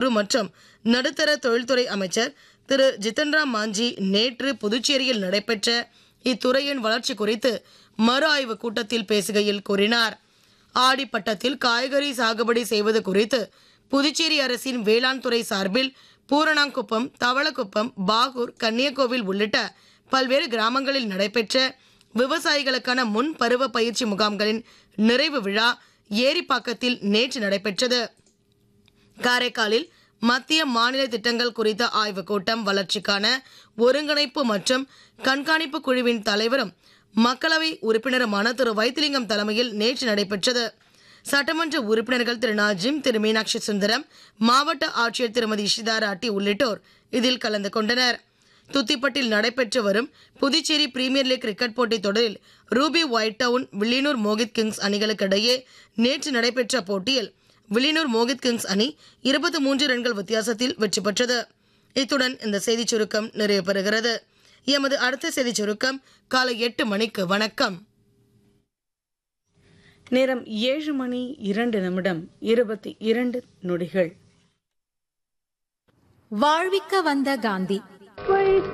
மற்றும் நடுத்தர தொழில்துறை அமைச்சர் திரு ஜித்தன்ராம் மாஞ்சி நேற்று புதுச்சேரியில் நடைபெற்ற இத்துறையின் வளர்ச்சி குறித்து மறு ஆய்வு கூட்டத்தில் பேசுகையில் கூறினார் ஆடிப்பட்டத்தில் காய்கறி சாகுபடி செய்வது குறித்து புதுச்சேரி அரசின் வேளாண் துறை சார்பில் பூரணாங்குப்பம் தவளக்குப்பம் பாகூர் கன்னியகோவில் உள்ளிட்ட பல்வேறு கிராமங்களில் நடைபெற்ற விவசாயிகளுக்கான முன் பருவ பயிற்சி முகாம்களின் நிறைவு விழா ஏரிப்பாக்கத்தில் நேற்று நடைபெற்றது காரைக்காலில் மத்திய மாநில திட்டங்கள் குறித்த ஆய்வுக் கூட்டம் வளர்ச்சிக்கான ஒருங்கிணைப்பு மற்றும் கண்காணிப்பு குழுவின் தலைவரும் மக்களவை உறுப்பினருமான திரு வைத்திலிங்கம் தலைமையில் நேற்று நடைபெற்றது சட்டமன்ற உறுப்பினர்கள் திரு நாஜிம் திரு மீனாட்சி சுந்தரம் மாவட்ட ஆட்சியர் திருமதி இஷிதா ராட்டி உள்ளிட்டோர் இதில் கலந்து கொண்டனர் துத்திப்பட்டில் நடைபெற்று வரும் புதுச்சேரி பிரீமியர் லீக் கிரிக்கெட் போட்டித் தொடரில் Ruby White Town Villianur Mohit Kings அணிகளுக்கிடையே நேற்று நடைபெற்ற போட்டியில் வில்லியனூர் மோகித் கிங்ஸ் அணி இருபத்தி மூன்று ரன்கள் வித்தியாசத்தில் வெற்றி பெற்றது இத்துடன் இந்த செய்திச் சுருக்கம் நிறைவு பெறுகிறது எமது அடுத்த செய்திச் சுருக்கம் காலை எட்டு மணிக்கு வணக்கம் நேரம் ஏழு மணி இரண்டு நிமிடம் இருபத்தி இரண்டு நொடிகள் வாழ்விக்க வந்த காந்தி